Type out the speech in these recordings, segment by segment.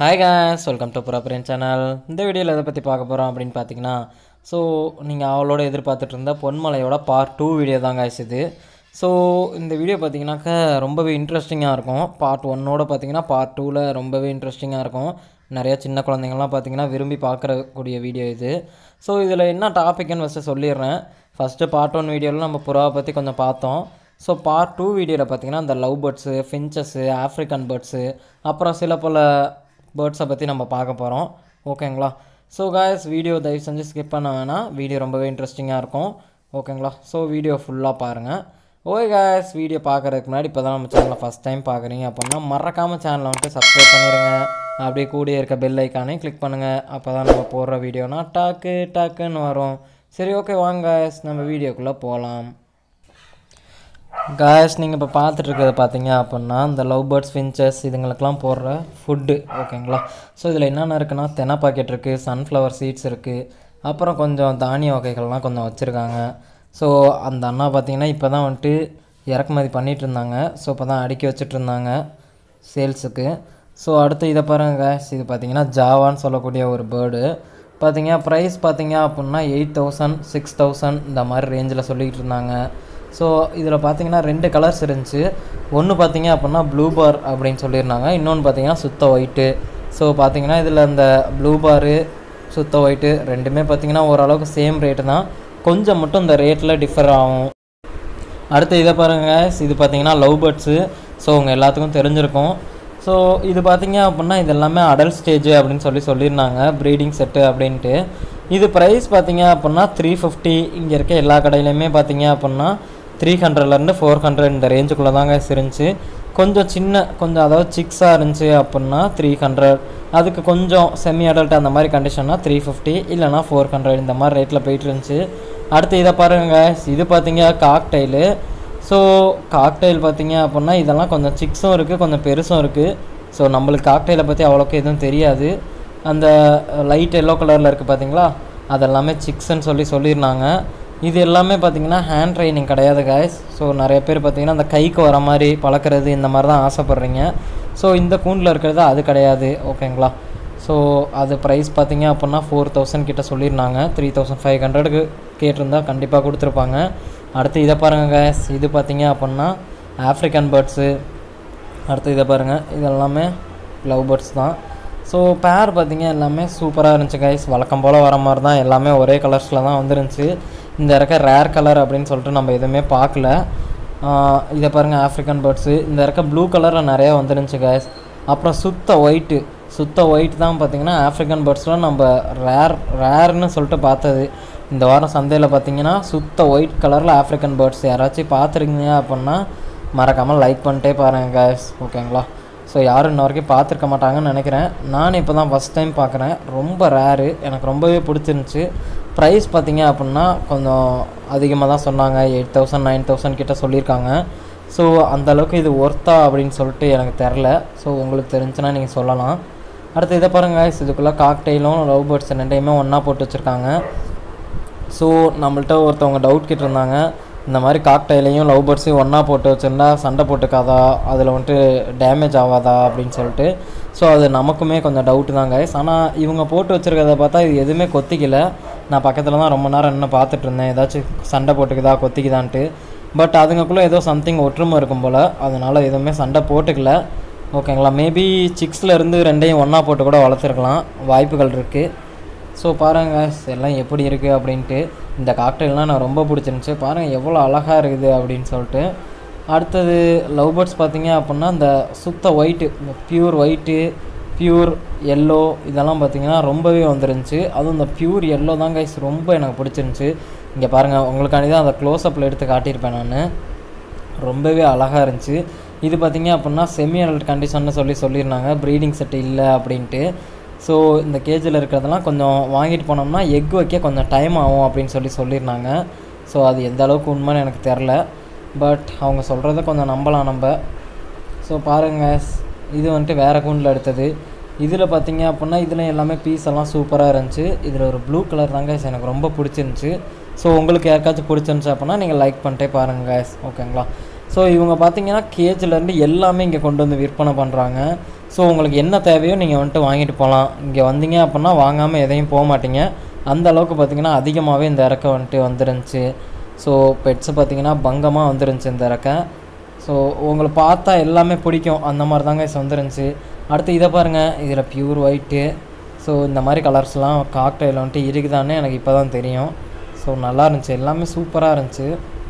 hi guys welcome to புறாபுரன் channel இந்த வீடியோவில் எதை பற்றி பார்க்க போகிறோம் அப்படின்னு பார்த்தீங்கன்னா ஸோ நீங்கள் அவளோட எதிர்பார்த்துட்டு இருந்த பொன்மலையோட பார்ட் டூ வீடியோ தான் guys இது ஸோ இந்த வீடியோ பார்த்தீங்கன்னாக்கா ரொம்பவே இன்ட்ரெஸ்டிங்காக இருக்கும் பார்ட் ஒன்னோட பார்த்தீங்கன்னா பார்ட் டூவில் ரொம்பவே இன்ட்ரெஸ்டிங்காக இருக்கும் நிறைய சின்ன குழந்தைங்கள்லாம் பார்த்தீங்கன்னா விரும்பி பார்க்கறக்கூடிய வீடியோ இது ஸோ இதில் என்ன டாபிக்னு ஃபஸ்ட்டு சொல்லிடுறேன் ஃபஸ்ட்டு பார்ட் ஒன் வீடியோவில் நம்ம புறாவை பற்றி கொஞ்சம் பார்த்தோம் ஸோ பார்ட் டூ வீடியோவில் பார்த்தீங்கன்னா இந்த lovebirds finches African birds அப்புறம் சில பல பேர்ட்ஸை பற்றி நம்ம பார்க்க போகிறோம் ஓகேங்களா ஸோ காய்ஸ் வீடியோ தயவு செஞ்சு ஸ்கிப் பண்ண வேணாம் வீடியோ ரொம்பவே இன்ட்ரெஸ்டிங்காக இருக்கும் ஓகேங்களா ஸோ வீடியோ ஃபுல்லாக பாருங்கள் ஓகே காய்ஸ் வீடியோ பார்க்குறதுக்கு முன்னாடி இப்போ தான் நம்ம சேனலை ஃபஸ்ட் டைம் பார்க்குறீங்க அப்படின்னா மறக்காமல் சேனலை வந்துட்டு சப்ஸ்கிரைப் பண்ணிடுங்க அப்படியே கூடிய இருக்க பெல் ஐக்கானே கிளிக் பண்ணுங்கள் அப்போ தான் நம்ம போடுற வீடியோனா டாக்கு டாக்குன்னு வரும் சரி ஓகே வாங்க guys நம்ம வீடியோக்குள்ளே போகலாம் காய்ஸ் நீங்கள் இப்போ பார்த்துட்டு இருக்கிறத பார்த்தீங்க அப்படின்னா இந்த லவ் பேர்ட்ஸ் ஃபின்ச்சஸ் இதுங்களுக்கெல்லாம் போடுற ஃபுட்டு ஓகேங்களா ஸோ இதில் என்னென்ன இருக்குன்னா தென்னை பாக்கெட் இருக்குது சன்ஃப்ளவர் சீட்ஸ் இருக்குது அப்புறம் கொஞ்சம் தானிய வகைகள்லாம் கொஞ்சம் வச்சுருக்காங்க ஸோ அந்த அண்ணா பார்த்தீங்கன்னா இப்போ தான் வந்துட்டு இறக்குமதி பண்ணிகிட்டு இருந்தாங்க ஸோ இப்போ தான் அடுக்கி வச்சுட்டு இருந்தாங்க சேல்ஸுக்கு ஸோ அடுத்து இதை பாருங்க guys இது பார்த்தீங்கன்னா ஜாவான்னு சொல்லக்கூடிய ஒரு பேர்டு பார்த்தீங்க ப்ரைஸ் பார்த்தீங்க அப்படின்னா எயிட் தௌசண்ட் சிக்ஸ் தௌசண்ட் இந்த மாதிரி ரேஞ்சில் சொல்லிக்கிட்டு இருந்தாங்க ஸோ இதில் பார்த்தீங்கன்னா ரெண்டு கலர்ஸ் இருந்துச்சு ஒன்று பார்த்தீங்க அப்படின்னா ப்ளூ பார் அப்படின்னு சொல்லியிருந்தாங்க இன்னொன்று பார்த்தீங்கன்னா சுத்த ஒயிட்டு ஸோ பார்த்தீங்கன்னா இதில் இந்த ப்ளூ பாரு சுத்த ஒயிட்டு ரெண்டுமே பார்த்தீங்கன்னா ஓரளவுக்கு சேம் ரேட்டு தான் கொஞ்சம் மட்டும் இந்த ரேட்டில் டிஃபர் ஆகும் அடுத்து இதை பாருங்க இது பார்த்தீங்கன்னா லவ் பேர்ட்ஸு ஸோ உங்கள் எல்லாத்துக்கும் தெரிஞ்சிருக்கும் ஸோ இது பார்த்தீங்க அப்படின்னா இது எல்லாமே அடல்ட் ஸ்டேஜ் அப்படின்னு சொல்லி சொல்லியிருந்தாங்க ப்ரீடிங் செட்டு அப்படின்ட்டு இது ப்ரைஸ் பார்த்தீங்க அப்படின்னா த்ரீ ஃபிஃப்டி இங்கே இருக்க எல்லா கடையிலையுமே பார்த்தீங்க அப்படின்னா த்ரீ ஹண்ட்ரட்லேருந்து ஃபோர் ஹண்ட்ரட் இந்த ரேஞ்சுக்குள்ளே தாங்க இருந்துச்சு கொஞ்சம் சின்ன கொஞ்சம் அதாவது சிக்ஸாக இருந்துச்சு அப்படின்னா த்ரீ ஹண்ட்ரட் அதுக்கு கொஞ்சம் செமி அடல்ட் அந்த மாதிரி கண்டிஷன்னா த்ரீ ஃபிஃப்டி இல்லைனா ஃபோர் ஹண்ட்ரட் இந்த மாதிரி ரேட்டில் போயிட்டு இருந்துச்சு அடுத்து இதை பாருங்க இது பார்த்தீங்க காக்டைலு ஸோ காக்டைல் பார்த்தீங்க அப்படின்னா இதெல்லாம் கொஞ்சம் சிக்ஸும் இருக்குது கொஞ்சம் பெருசும் இருக்குது ஸோ நம்மளுக்கு காக்டைலை பற்றி அவ்வளோக்கு எதுவும் தெரியாது அந்த லைட் எல்லோ கலரில் இருக்குது பார்த்தீங்களா அதெல்லாமே சிக்ஸ்ன்னு சொல்லி சொல்லியிருந்தாங்க இது எல்லாமே பார்த்தீங்கன்னா ஹேண்ட் ட்ரைனிங் கிடையாது guys ஸோ நிறைய பேர் பார்த்தீங்கன்னா அந்த கைக்கு வர மாதிரி பழக்கிறது இந்த மாதிரி தான் ஆசைப்பட்றீங்க ஸோ இந்த கூண்டில் இருக்கிறது அது கிடையாது ஓகேங்களா ஸோ அது ப்ரைஸ் பார்த்தீங்க அப்படின்னா ஃபோர் தௌசண்ட் கிட்ட சொல்லியிருந்தாங்க த்ரீ தௌசண்ட் ஃபைவ் ஹண்ட்ரடுக்கு கேட்டிருந்தா கண்டிப்பாக கொடுத்துருப்பாங்க அடுத்து இதை பாருங்கள் guys இது பார்த்தீங்க அப்படின்னா ஆஃப்ரிக்கன் பேர்ட்ஸு அடுத்து இதை பாருங்கள் இது எல்லாமே லவ் பேர்ட்ஸ் தான் ஸோ பேர் பார்த்தீங்க எல்லாமே சூப்பராக இருந்துச்சு கைஸ் வழக்கம் போல் வர மாதிரி தான் எல்லாமே ஒரே கலர்ஸில் தான் வந்துருந்துச்சு இந்த இருக்க ரேர் கலர் அப்படின்னு சொல்லிட்டு நம்ம எதுவுமே பார்க்கல ஆஹ் இதை பாருங்கள் ஆஃப்ரிக்கன் பேர்ட்ஸு இந்த இருக்க ப்ளூ கலரில் நிறையா வந்துருந்துச்சு கைஸ் அப்புறம் சுத்த ஒயிட்டு சுத்த ஒயிட் தான் பார்த்தீங்கன்னா ஆஃப்ரிக்கன் பேர்ட்ஸில் நம்ம ரேர் ரேர்னு சொல்லிட்டு பார்த்தது இந்த வாரம் சந்தையில் பார்த்தீங்கன்னா சுத்த ஒயிட் கலரில் ஆஃப்ரிக்கன் பேர்ட்ஸ் யாராச்சும் பார்த்துருக்கீங்க அப்படின்னா மறக்காமல் லைக் பண்ணிட்டே பாருங்கள் guys ஓகேங்களா ஸோ யாரும் இன்ன வரைக்கும் பார்த்துருக்க மாட்டாங்கன்னு நினைக்கிறேன் நான் இப்போ தான் ஃபஸ்ட் டைம் பார்க்குறேன் ரொம்ப ரேரு எனக்கு ரொம்பவே பிடிச்சிருந்துச்சி ப்ரைஸ் பார்த்தீங்க அப்படின்னா கொஞ்சம் அதிகமாக தான் சொன்னாங்க எயிட் தௌசண்ட் நைன் தௌசண்ட் கிட்ட சொல்லியிருக்காங்க ஸோ அந்தளவுக்கு இது ஒர்த்தா அப்படின்னு சொல்லிட்டு எனக்கு தெரில ஸோ உங்களுக்கு தெரிஞ்சுன்னா நீங்கள் சொல்லலாம் அடுத்து இதை பாருங்கள் guys, இதுக்குள்ளே காக்டெயிலும் லவ் பேர்ட்ஸ் ரெண்டையுமே ஒன்றா போட்டு வச்சுருக்காங்க ஸோ நம்மள்ட்ட ஒருத்தவங்க டவுட் கேட்டிருந்தாங்க இந்த மாதிரி காக்டைலையும் லவ் பேர்ட்ஸையும் ஒன்றா போட்டு வச்சுருந்தா சண்டை போட்டுக்காதா அதில் வந்துட்டு டேமேஜ் ஆகாதா அப்படின்னு சொல்லிட்டு ஸோ அது நமக்குமே கொஞ்சம் டவுட்டு தான் கைஸ் ஆனால் இவங்க போட்டு வச்சுருக்கிறத பார்த்தா இது எதுவுமே கொத்திக்கல நான் பக்கத்தில் தான் ரொம்ப நேரம் என்ன பார்த்துட்டு இருந்தேன் ஏதாச்சும் சண்டை போட்டுக்குதா கொத்திக்குதான்ட்டு பட் அதுங்களுக்குள்ளே ஏதோ சம்திங் ஒற்றுமை இருக்கும் போல் அதனால் எதுவுமே சண்டை போட்டுக்கல ஓகேங்களா மேபி சிக்ஸில் இருந்து ரெண்டையும் ஒன்றா போட்டு கூட வளர்த்துருக்கலாம் வாய்ப்புகள் இருக்குது ஸோ பாருங்கள் எல்லாம் எப்படி இருக்குது அப்படின்ட்டு இந்த காக்டெயில்லாம் நான் ரொம்ப பிடிச்சிருந்துச்சி பாருங்கள் எவ்வளோ அழகாக இருக்குது அப்படின்னு சொல்லிட்டு அடுத்தது லவ் பேர்ட்ஸ் பார்த்தீங்க அப்படின்னா இந்த சுத்த ஒயிட்டு இந்த பியூர் ஒயிட்டு பியூர் எல்லோ இதெல்லாம் பார்த்தீங்கன்னா ரொம்பவே வந்துருந்துச்சு அதுவும் இந்த பியூர் எல்லோ தான் கைஸ் ரொம்ப எனக்கு பிடிச்சிருந்துச்சி இங்கே பாருங்கள் உங்களுக்காண்டி தான் அந்த க்ளோஸ்அப்பில் எடுத்து காட்டியிருப்பேன் நான் ரொம்பவே அழகாக இருந்துச்சு இது பார்த்தீங்க அப்படின்னா செமி அடல்ட் கண்டிஷன்னு சொல்லி சொல்லியிருந்தாங்க ப்ரீடிங் செட் இல்லை அப்படின்ட்டு ஸோ இந்த கேஜில் இருக்கிறதெல்லாம் கொஞ்சம் வாங்கிட்டு போனோம்னா எக் வைக்க கொஞ்சம் டைம் ஆகும் அப்படின்னு சொல்லி சொல்லியிருந்தாங்க ஸோ அது எந்த அளவுக்கு உண்மைன்னு எனக்கு தெரில பட் அவங்க சொல்கிறத கொஞ்சம் நம்பலாம் நம்ம ஸோ பாருங்கள் இது வந்துட்டு வேறு கூண்டில் எடுத்தது இதில் பார்த்தீங்க அப்படின்னா இதில் எல்லாமே பீஸ் எல்லாம் சூப்பராக இருந்துச்சு இதில் ஒரு ப்ளூ கலர் தாங்க எனக்கு ரொம்ப பிடிச்சிருந்துச்சி ஸோ உங்களுக்கு யாருக்காச்சும் பிடிச்சிருந்துச்சு அப்படின்னா நீங்கள் லைக் பண்ணிட்டே பாருங்கள் guys ஓகேங்களா ஸோ இவங்க பார்த்தீங்கன்னா கேஜ்லேருந்து எல்லாமே இங்கே கொண்டு வந்து விற்பனை பண்ணுறாங்க ஸோ உங்களுக்கு என்ன தேவையோ நீங்கள் வந்துட்டு வாங்கிட்டு போகலாம் இங்கே வந்தீங்க அப்படின்னா வாங்காமல் எதையும் போக மாட்டீங்க அந்த அளவுக்கு பார்த்தீங்கன்னா அதிகமாகவே இந்த இறக்கை வந்துட்டு வந்துருந்துச்சு ஸோ பெட்ஸு பார்த்தீங்கன்னா பங்கமாக வந்துருந்துச்சு இந்த இறக்கை ஸோ உங்களை பார்த்தா எல்லாமே பிடிக்கும் அந்த மாதிரி தாங்க வந்துருந்துச்சு அடுத்து இதை பாருங்கள் இதில் பியூர் ஒயிட்டு ஸோ இந்த மாதிரி கலர்ஸ்லாம் காக்டைல் வந்துட்டு இருக்குதான்னு எனக்கு இப்போ தான் தெரியும் ஸோ நல்லா இருந்துச்சு எல்லாமே சூப்பராக இருந்துச்சு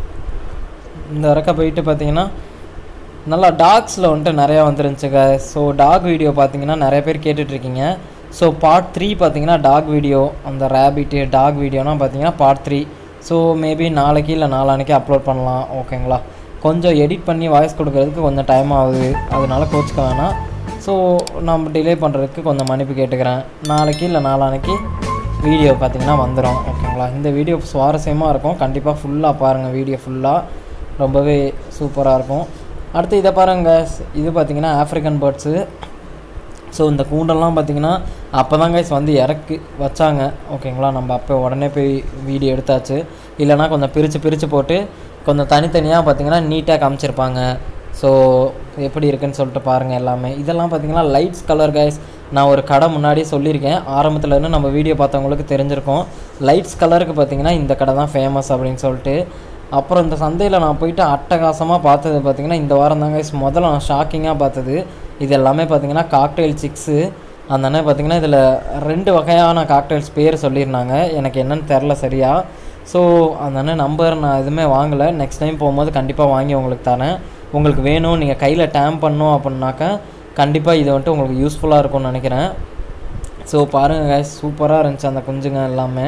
இந்த இறக்க போயிட்டு பார்த்தீங்கன்னா நல்லா டாக்ஸில் வந்துட்டு நிறையா வந்துருந்துச்சுங்க ஸோ டாக் வீடியோ பார்த்தீங்கன்னா நிறைய பேர் கேட்டுட்ருக்கீங்க ஸோ பார்ட் த்ரீ பார்த்தீங்கன்னா டாக் வீடியோ அந்த ரேபிட்டு டாக் வீடியோனா பார்த்தீங்கன்னா பார்ட் த்ரீ ஸோ மேபி நாளைக்கு இல்லை நாளான்னைக்கு அப்லோட் பண்ணலாம் ஓகேங்களா கொஞ்சம் எடிட் பண்ணி வாய்ஸ் கொடுக்கறதுக்கு கொஞ்சம் டைம் ஆகுது அதனால கோச்சிக்க வேணாம் ஸோ நம்ம டிலே பண்ணுறதுக்கு கொஞ்சம் மன்னிப்பு கேட்டுக்கிறேன் நாளைக்கு இல்லை நாளான்னைக்கு வீடியோ பார்த்தீங்கன்னா வந்துடும் ஓகேங்களா இந்த வீடியோ சுவாரஸ்யமாக இருக்கும் கண்டிப்பாக ஃபுல்லாக பாருங்கள் வீடியோ ஃபுல்லாக ரொம்பவே சூப்பராக இருக்கும் அடுத்து இதை பாருங்க இது பார்த்தீங்கன்னா ஆஃப்ரிக்கன் பேர்ட்ஸு ஸோ இந்த கூண்டெல்லாம் பார்த்தீங்கன்னா அப்போ தான் கைஸ் வந்து இறக்கி வச்சாங்க ஓகேங்களா நம்ம அப்போ உடனே போய் வீடியோ எடுத்தாச்சு இல்லைனா கொஞ்சம் பிரித்து பிரித்து போட்டு கொஞ்சம் தனித்தனியாக பார்த்தீங்கன்னா நீட்டாக காமிச்சிருப்பாங்க ஸோ எப்படி இருக்குன்னு சொல்லிட்டு பாருங்கள் எல்லாமே இதெல்லாம் பார்த்தீங்கன்னா லைட்ஸ் கலர் கைஸ் நான் ஒரு கடை முன்னாடி சொல்லியிருக்கேன் ஆரம்பத்துல இருந்து நம்ம வீடியோ பார்த்தவங்களுக்கு தெரிஞ்சிருக்கும் லைட்ஸ் கலருக்கு பார்த்தீங்கன்னா இந்த கடை தான் ஃபேமஸ் அப்படின்னு சொல்லிட்டு அப்புறம் இந்த சந்தையில் நான் போயிட்டு அட்டகாசமாக பார்த்தது பார்த்தீங்கன்னா இந்த வாரம் தாங்க முதல்ல நான் ஷாக்கிங்காக பார்த்தது இது எல்லாமே பார்த்தீங்கன்னா காக்டெயில் சிக்ஸு அந்த அண்ணன் பார்த்தீங்கன்னா இதில் ரெண்டு வகையான காக்டெயில்ஸ் பேர் சொல்லியிருந்தாங்க எனக்கு என்னன்னு தெரில சரியா ஸோ அந்த அண்ணன் நம்பர் நான் எதுவுமே வாங்கலை நெக்ஸ்ட் டைம் போகும்போது கண்டிப்பாக வாங்கி உங்களுக்கு தரேன் உங்களுக்கு வேணும் நீங்கள் கையில் டேம் பண்ணோம் அப்படின்னாக்கா கண்டிப்பாக இது வந்துட்டு உங்களுக்கு யூஸ்ஃபுல்லாக இருக்கும்னு நினைக்கிறேன் ஸோ பாருங்கள் guys சூப்பராக இருந்துச்சு அந்த குஞ்சுங்க எல்லாமே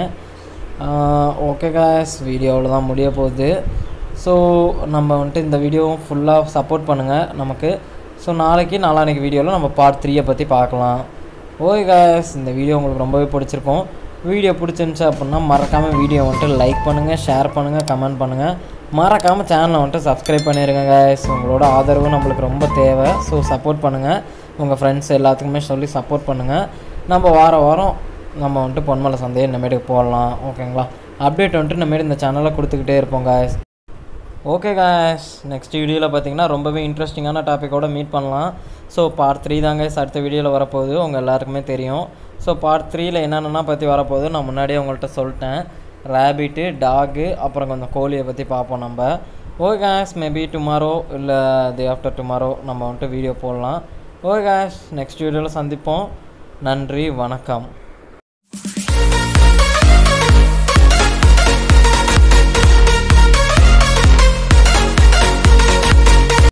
ஓகே காய்ஸ் வீடியோவில் தான் முடிய போகுது ஸோ நம்ம வந்துட்டு இந்த வீடியோவும் ஃபுல்லாக சப்போர்ட் பண்ணுங்கள் நமக்கு ஸோ நாளைக்கு நாளான்னைக்கு வீடியோவில் நம்ம பார்ட் த்ரீயை பற்றி பார்க்கலாம் ஓகே காய்ஸ் இந்த வீடியோ உங்களுக்கு ரொம்பவே பிடிச்சிருக்கும் வீடியோ பிடிச்சிருந்துச்சு அப்படின்னா மறக்காமல் வீடியோ வந்துட்டு லைக் பண்ணுங்கள் ஷேர் பண்ணுங்கள் கமெண்ட் பண்ணுங்கள் மறக்காமல் சேனலை வந்துட்டு சப்ஸ்கிரைப் பண்ணிடுங்க காய்ஸ் உங்களோட ஆதரவு நம்மளுக்கு ரொம்ப தேவை ஸோ சப்போர்ட் பண்ணுங்கள் உங்கள் ஃப்ரெண்ட்ஸ் எல்லாத்துக்குமே சொல்லி சப்போர்ட் பண்ணுங்கள் நம்ம வார வாரம் நம்ம வந்துட்டு பொன்மலை சந்தையை இனிமேட்டுக்கு போடலாம் ஓகேங்களா அப்டேட் வந்துட்டு இனிமேட்டு இந்த சேனலில் கொடுத்துக்கிட்டே இருப்போம் காய்ஸ் ஓகே காய்ஸ் நெக்ஸ்ட் வீடியோவில் பார்த்தீங்கன்னா ரொம்பவே இன்ட்ரெஸ்டிங்கான டாப்பிக்கோட மீட் பண்ணலாம் ஸோ பார்ட் த்ரீ தான் guys அடுத்த வீடியோவில் வரப்போகுது உங்கள் எல்லாருக்குமே தெரியும் ஸோ பார்ட் த்ரீயில் என்னென்னா பற்றி வரப்போகுது நான் முன்னாடியே உங்கள்கிட்ட சொல்லிட்டேன் ரேபிட்டு டாகு அப்புறம் கொஞ்சம் கோழியை பற்றி பார்ப்போம் நம்ம ஓகே காய்ஸ் மேபி டுமாரோ இல்லை டே ஆஃப்டர் டுமாரோ நம்ம வந்துட்டு வீடியோ போடலாம் ஓகே காய்ஸ் நெக்ஸ்ட் வீடியோவில் சந்திப்போம் நன்றி வணக்கம்